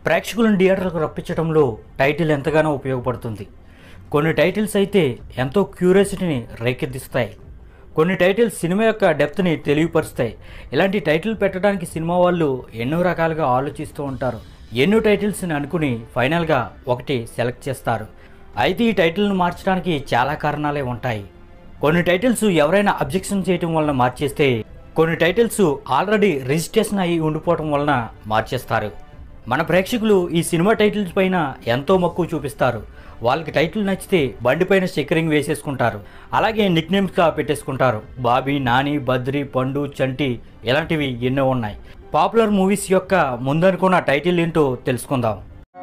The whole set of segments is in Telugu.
ప్రేక్షకులను థియేటర్లకు రప్పించడంలో టైటిల్ ఎంతగానో ఉపయోగపడుతుంది కొన్ని టైటిల్స్ అయితే ఎంతో క్యూరియాసిటీని రేకెత్తిస్తాయి కొన్ని టైటిల్స్ సినిమా యొక్క డెప్త్ని తెలియపరుస్తాయి ఇలాంటి టైటిల్ పెట్టడానికి సినిమా వాళ్ళు ఎన్నో రకాలుగా ఆలోచిస్తూ ఉంటారు ఎన్నో టైటిల్స్ని అనుకుని ఫైనల్గా ఒకటి సెలెక్ట్ చేస్తారు అయితే ఈ టైటిల్ను మార్చడానికి చాలా కారణాలే ఉంటాయి కొన్ని టైటిల్స్ ఎవరైనా అబ్జెక్షన్ చేయటం వలన మార్చేస్తే కొన్ని టైటిల్స్ ఆల్రెడీ రిజిస్ట్రేషన్ అయ్యి ఉండిపోవటం వలన మార్చేస్తారు మన ప్రేక్షకులు ఈ సినిమా టైటిల్స్ పైన ఎంతో మక్కువ చూపిస్తారు వాళ్ళకి టైటిల్ నచ్చితే బండి పైన స్టిక్కరింగ్ వేసేసుకుంటారు అలాగే నిక్ నేమ్స్గా పెట్టేసుకుంటారు బాబీ నాని బద్రి పండు చంటి ఇలాంటివి ఎన్నో ఉన్నాయి పాపులర్ మూవీస్ యొక్క ముందనుకున్న టైటిల్ ఏంటో తెలుసుకుందాం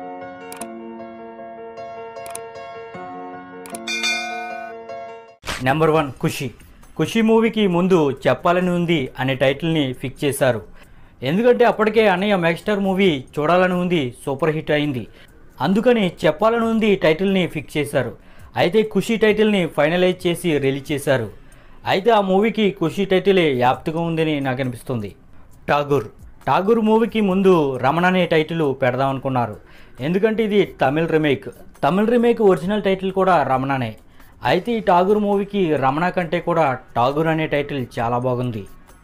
నెంబర్ వన్ ఖుషి ఖుషి మూవీకి ముందు చెప్పాలని ఉంది అనే టైటిల్ని ఫిక్స్ చేశారు ఎందుకంటే అప్పటికే అన్నయ్య మెగాస్టార్ మూవీ చూడాలని ఉంది సూపర్ హిట్ అయింది అందుకని చెప్పాలని ఉంది టైటిల్ని ఫిక్స్ చేశారు అయితే ఖుషి టైటిల్ని ఫైనలైజ్ చేసి రిలీజ్ చేశారు అయితే ఆ మూవీకి ఖుషి టైటిలే యాప్ట్గా ఉందని నాకు అనిపిస్తుంది ఠాగూర్ ఠాగూర్ మూవీకి ముందు రమణ అనే టైటిల్ పెడదాం అనుకున్నారు ఎందుకంటే ఇది Tamil remake Tamil remake original title కూడా రమణనే అయితే ఈ ఠాగూర్ మూవీకి రమణ కంటే కూడా ఠాగూర్ అనే టైటిల్ చాలా బాగుంది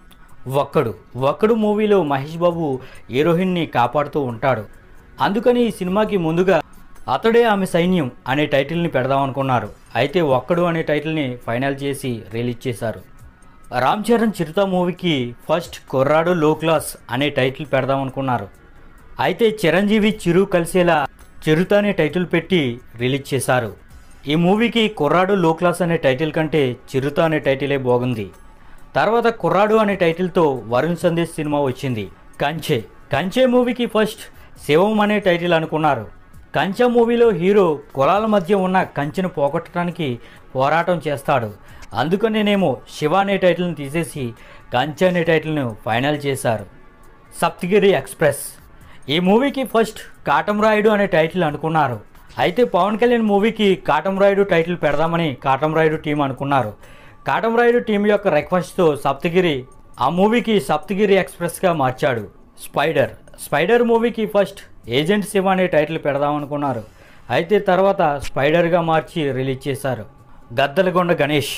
ఒక్కడు ఒక్కడు మూవీలో మహేష్ బాబు హీరోయిన్ని కాపాడుతూ ఉంటాడు అందుకని ఈ సినిమాకి ముందుగా అతడే ఆమె సైన్యం అనే టైటిల్ని పెడదాం అనుకున్నారు అయితే ఒక్కడు అనే టైటిల్ని ఫైనల్ చేసి రిలీజ్ చేశారు రామ్ చరణ్ చిరుత మూవీకి ఫస్ట్ కుర్రాడు లో క్లాస్ అనే టైటిల్ పెడదాం అనుకున్నారు అయితే చిరంజీవి చిరు కలిసేలా చిరుత అనే టైటిల్ పెట్టి రిలీజ్ చేశారు ఈ మూవీకి కుర్రాడు లో క్లాస్ అనే టైటిల్ కంటే చిరుత అనే టైటిలే బాగుంది తర్వాత కుర్రాడు అనే టైటిల్తో వరుణ్ సందేశ్ సినిమా వచ్చింది కంచె కంచె మూవీకి ఫస్ట్ శివం అనే టైటిల్ అనుకున్నారు కంచె మూవీలో హీరో కులాల మధ్య ఉన్న కంచెను పోగొట్టడానికి పోరాటం చేస్తాడు అందుకనేనేమో శివ అనే టైటిల్ని తీసేసి కంచె అనే టైటిల్ను ఫైనల్ చేశారు సప్తగిరి ఎక్స్ప్రెస్ ఈ మూవీకి ఫస్ట్ కాటం రాయుడు అనే టైటిల్ అనుకున్నారు అయితే పవన్ కళ్యాణ్ మూవీకి కాటం రాయుడు టైటిల్ పెడదామని కాటం రాయుడు టీం అనుకున్నారు కాటం రాయుడు టీం యొక్క రిక్వెస్ట్తో సప్తగిరి ఆ మూవీకి సప్తగిరి ఎక్స్ప్రెస్గా మార్చాడు స్పైడర్ స్పైడర్ మూవీకి ఫస్ట్ ఏజెంట్ శివ అనే టైటిల్ పెడదామనుకున్నారు అయితే తర్వాత స్పైడర్గా మార్చి రిలీజ్ చేశారు గద్దలగొండ గణేష్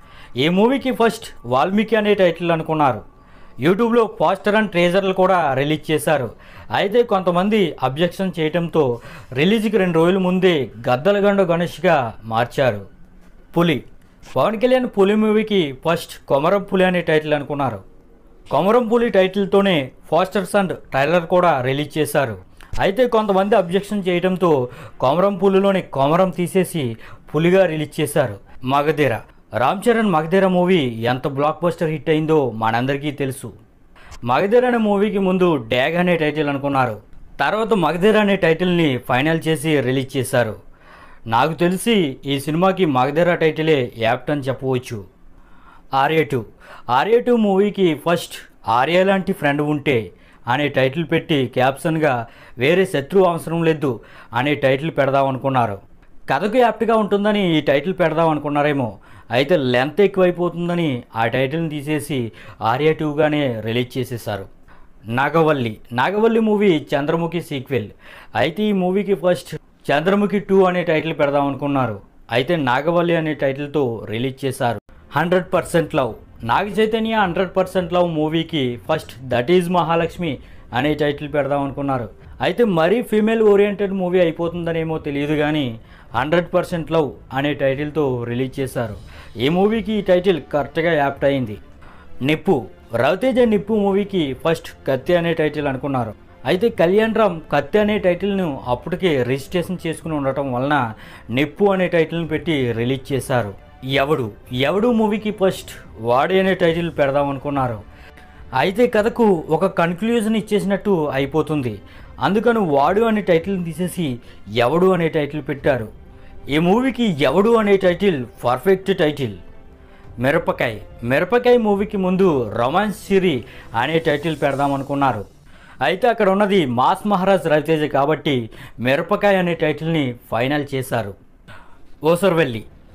ఈ మూవీకి ఫస్ట్ వాల్మీకి అనే టైటిల్ అనుకున్నారు యూట్యూబ్లో పోస్టర్ అండ్ ట్రేజర్లు కూడా రిలీజ్ చేశారు అయితే కొంతమంది అబ్జెక్షన్ చేయడంతో రిలీజ్కి రెండు రోజుల ముందే గద్దలగొండ గణేష్గా మార్చారు పులి పవన్ కళ్యాణ్ పులి మూవీకి ఫస్ట్ కొమరం పులి అనే టైటిల్ అనుకున్నారు కొమరం పులి టైటిల్తోనే పోస్టర్స్ అండ్ ట్రైలర్ కూడా రిలీజ్ చేశారు అయితే కొంతమంది అబ్జెక్షన్ చేయడంతో కొమరం పులిలోని కొమరం తీసేసి పులిగా రిలీజ్ చేశారు మగధీర రామ్ చరణ్ మగధీర మూవీ ఎంత బ్లాక్ బస్టర్ హిట్ అయిందో మనందరికీ తెలుసు మగధీర అనే మూవీకి ముందు డ్యాగ్ అనే టైటిల్ అనుకున్నారు తర్వాత మగధీర అనే టైటిల్ని ఫైనల్ చేసి రిలీజ్ చేశారు నాకు తెలిసి ఈ సినిమాకి మగధీర టైటిలే యాప్ట్ అని చెప్పవచ్చు ఆర్య టూ ఆర్య టూ మూవీకి ఫస్ట్ ఆర్య లాంటి ఫ్రెండ్ ఉంటే అనే టైటిల్ పెట్టి క్యాప్షన్గా వేరే శత్రువు అవసరం లేదు అనే టైటిల్ పెడదాం అనుకున్నారు కథకు యాప్ట్గా ఉంటుందని ఈ టైటిల్ పెడదాం అనుకున్నారేమో అయితే లెంత్ ఎక్కువైపోతుందని ఆ టైటిల్ని తీసేసి ఆర్య టూగానే రిలీజ్ చేసేసారు నాగవల్లి నాగవల్లి మూవీ చంద్రముఖి సీక్వెల్ అయితే ఈ మూవీకి ఫస్ట్ చంద్రముఖి టూ అనే టైటిల్ పెడదాం అనుకున్నారు అయితే నాగవల్లి అనే టైటిల్తో రిలీజ్ చేశారు hundred percent love Naga Chaitanya hundred percent love మూవీకి ఫస్ట్ దట్ ఈజ్ మహాలక్ష్మి అనే టైటిల్ పెడదాం అనుకున్నారు అయితే మరీ ఫీమేల్ ఓరియంటెడ్ మూవీ అయిపోతుందనేమో తెలియదు కానీ హండ్రెడ్ పర్సెంట్ లవ్ అనే టైటిల్తో రిలీజ్ చేశారు ఈ మూవీకి ఈ టైటిల్ కరెక్ట్గా యాప్ట్ అయింది నిప్పు రవితేజ నిప్పు మూవీకి ఫస్ట్ కత్తి అనే టైటిల్ అనుకున్నారు అయితే కళ్యాణ్ రామ్ కత్తి అనే టైటిల్ను అప్పటికే రిజిస్ట్రేషన్ చేసుకుని ఉండటం వలన నిప్పు అనే టైటిల్ని పెట్టి రిలీజ్ చేశారు ఎవడు ఎవడు మూవీకి ఫస్ట్ వాడి అనే టైటిల్ పెడదాం అనుకున్నారు అయితే కథకు ఒక కన్క్లూజన్ ఇచ్చేసినట్టు అయిపోతుంది అందుకని వాడు అనే టైటిల్ని తీసేసి ఎవడు అనే టైటిల్ పెట్టారు ఈ మూవీకి ఎవడు అనే టైటిల్ పర్ఫెక్ట్ టైటిల్ మిరపకాయ మిరపకాయ మూవీకి ముందు రొమాన్స్ సిరి అనే టైటిల్ పెడదాం అనుకున్నారు అయితే అక్కడ ఉన్నది మాస్ మహారాజ్ రవితేజ కాబట్టి మిరపకాయ అనే టైటిల్ని ఫైనల్ చేశారు ఓసర్వెల్లి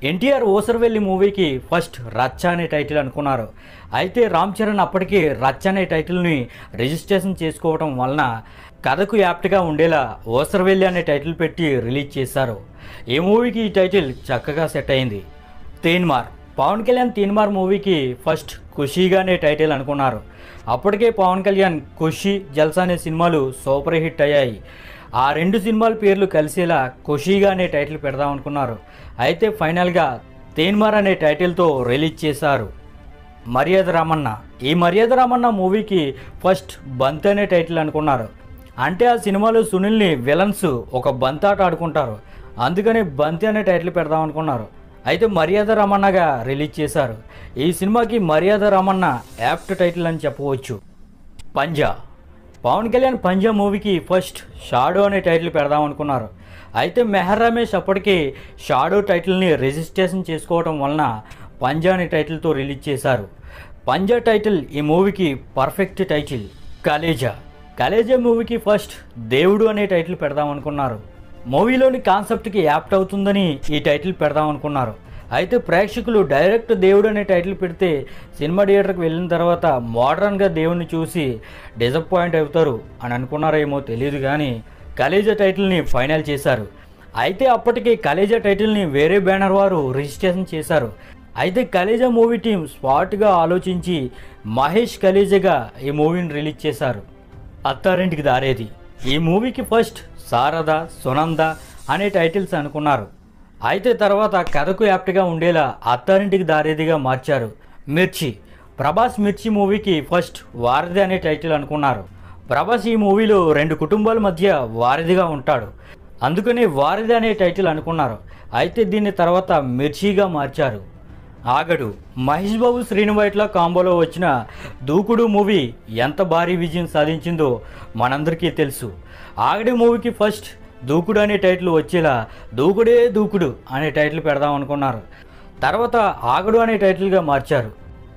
ఎన్టీఆర్ ఓసర్వెల్లి మూవీకి ఫస్ట్ రచ్చ అనే టైటిల్ అనుకున్నారు అయితే రామ్ చరణ్ అప్పటికి రచ్చ అనే టైటిల్ని రిజిస్ట్రేషన్ చేసుకోవడం వలన కథకు యాప్ట్గా ఉండేలా ఓసర్వెల్లి అనే టైటిల్ పెట్టి రిలీజ్ చేశారు ఈ మూవీకి ఈ టైటిల్ చక్కగా సెట్ అయింది తీన్మార్ పవన్ కళ్యాణ్ తీన్మార్ మూవీకి ఫస్ట్ ఖుషీగా అనే టైటిల్ అనుకున్నారు అప్పటికే పవన్ కళ్యాణ్ ఖుషి జల్సా అనే సినిమాలు సూపర్ హిట్ అయ్యాయి ఆ రెండు సినిమాల పేర్లు కలిసేలా ఖుషీగా అనే టైటిల్ పెడదాం అనుకున్నారు అయితే ఫైనల్గా తేన్మార్ అనే టైటిల్తో రిలీజ్ చేశారు మర్యాద రామన్న ఈ మర్యాద రామన్న మూవీకి ఫస్ట్ బంత్ అనే టైటిల్ అనుకున్నారు అంటే ఆ సినిమాలో సునీల్ని విలన్స్ ఒక బంతాట ఆడుకుంటారు అందుకని బంతి అనే టైటిల్ పెడదాం అనుకున్నారు అయితే మర్యాద రమన్నగా రిలీజ్ చేశారు ఈ సినిమాకి మర్యాద రమన్న యాప్ట్ టైటిల్ అని చెప్పవచ్చు పంజా పవన్ కళ్యాణ్ పంజా మూవీకి ఫస్ట్ షాడో అనే టైటిల్ పెడదాం అనుకున్నారు అయితే మెహర్ రమేష్ అప్పటికి షాడో టైటిల్ని రిజిస్ట్రేషన్ చేసుకోవడం వలన పంజా అనే టైటిల్తో రిలీజ్ చేశారు పంజా టైటిల్ ఈ మూవీకి పర్ఫెక్ట్ టైటిల్ కలేజా కలేజా మూవీకి ఫస్ట్ దేవుడు అనే టైటిల్ పెడదాం అనుకున్నారు మూవీలోని కాన్సెప్ట్కి యాప్ట్ అవుతుందని ఈ టైటిల్ పెడదాం అనుకున్నారు అయితే ప్రేక్షకులు డైరెక్ట్ దేవుడు అనే టైటిల్ పెడితే సినిమా థియేటర్కి వెళ్ళిన తర్వాత మోడర్న్గా దేవుడిని చూసి డిసప్పాయింట్ అవుతారు అని అనుకున్నారేమో తెలియదు కానీ కలేజా టైటిల్ని ఫైనల్ చేశారు అయితే అప్పటికి కలేజా టైటిల్ని వేరే బ్యానర్ వారు రిజిస్ట్రేషన్ చేశారు అయితే కలేజా మూవీ టీం స్పాట్గా ఆలోచించి మహేష్ కలేజాగా ఈ మూవీని రిలీజ్ చేశారు అత్తారింటికి దారేది ఈ మూవీకి ఫస్ట్ శారద సునంద అనే టైటిల్స్ అనుకున్నారు అయితే తర్వాత కథకు యాప్ట్గా ఉండేలా అత్తారింటికి దారేదిగా మార్చారు మిర్చి ప్రభాస్ మిర్చి మూవీకి ఫస్ట్ వారధి అనే టైటిల్ అనుకున్నారు ప్రభాస్ ఈ మూవీలో రెండు కుటుంబాల మధ్య వారధిగా ఉంటాడు అందుకని వారధి అనే టైటిల్ అనుకున్నారు అయితే దీన్ని తర్వాత మిర్చిగా మార్చారు ఆగడు మహేష్ బాబు శ్రీనువైట్ల కాంబోలో వచ్చిన దూకుడు మూవీ ఎంత భారీ విజయం సాధించిందో మనందరికీ తెలుసు ఆగడి మూవీకి ఫస్ట్ దూకుడు అనే టైటిల్ వచ్చేలా దూకుడే దూకుడు అనే టైటిల్ పెడదాం అనుకున్నారు తర్వాత ఆగడు అనే టైటిల్గా మార్చారు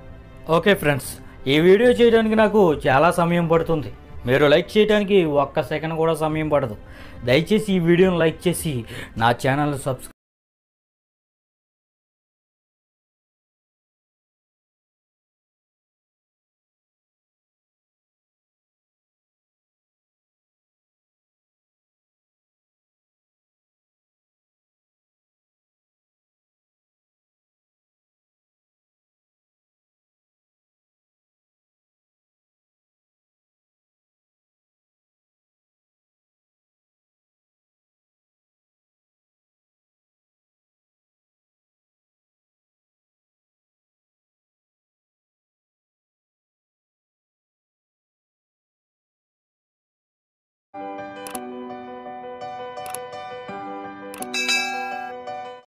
ఓకే ఫ్రెండ్స్ ఈ వీడియో చేయడానికి నాకు చాలా సమయం పడుతుంది మీరు లైక్ చేయడానికి ఒక్క సెకండ్ కూడా సమయం పడదు దయచేసి ఈ వీడియోని లైక్ చేసి నా ఛానల్ సబ్స్క్రైబ్